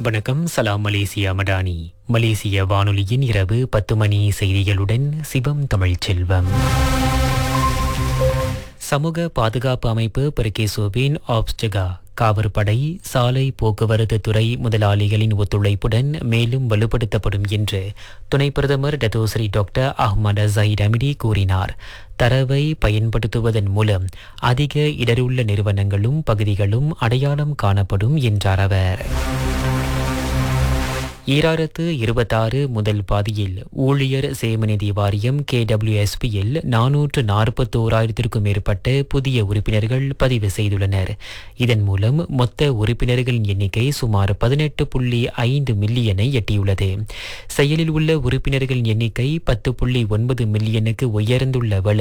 வணக்கம் சலாம் மலேசியா மடானி மலேசிய வானொலியின் இரவு பத்து மணி செய்திகளுடன் சிவம் தமிழ்ச் செல்வம் சமூக பாதுகாப்பு அமைப்பு பெருகேசோவின் ஆப்ஸ்டகா காவற்படை சாலை போக்குவரத்து துறை முதலாளிகளின் ஒத்துழைப்புடன் மேலும் வலுப்படுத்தப்படும் என்று துணை பிரதமர் Datuk Seri doctor Ahmad Zahid Hamidi கூறினார் தரவை பயன்படுத்துவதன் மூலம் அதிக இடருள்ள நிறுவனங்களும் பகுதிகளும் அடையாளம் காணப்படும் என்றார் அவர் ஈராயிரத்து இருபத்தாறு முதல் பாதியில் ஊழியர் சேமநிதி வாரியம் கேடபிள்யூஎஸ்பியில் நானூற்று நாற்பத்தோராயிரத்திற்கும் மேற்பட்ட புதிய உறுப்பினர்கள் பதிவு செய்துள்ளனர் இதன் மூலம் மொத்த உறுப்பினர்களின் எண்ணிக்கை சுமார் பதினெட்டு புள்ளி ஐந்து மில்லியனை எட்டியுள்ளது செயலில் உள்ள உறுப்பினர்களின் எண்ணிக்கை பத்து புள்ளி ஒன்பது மில்லியனுக்கு உயர்ந்துள்ள வேளை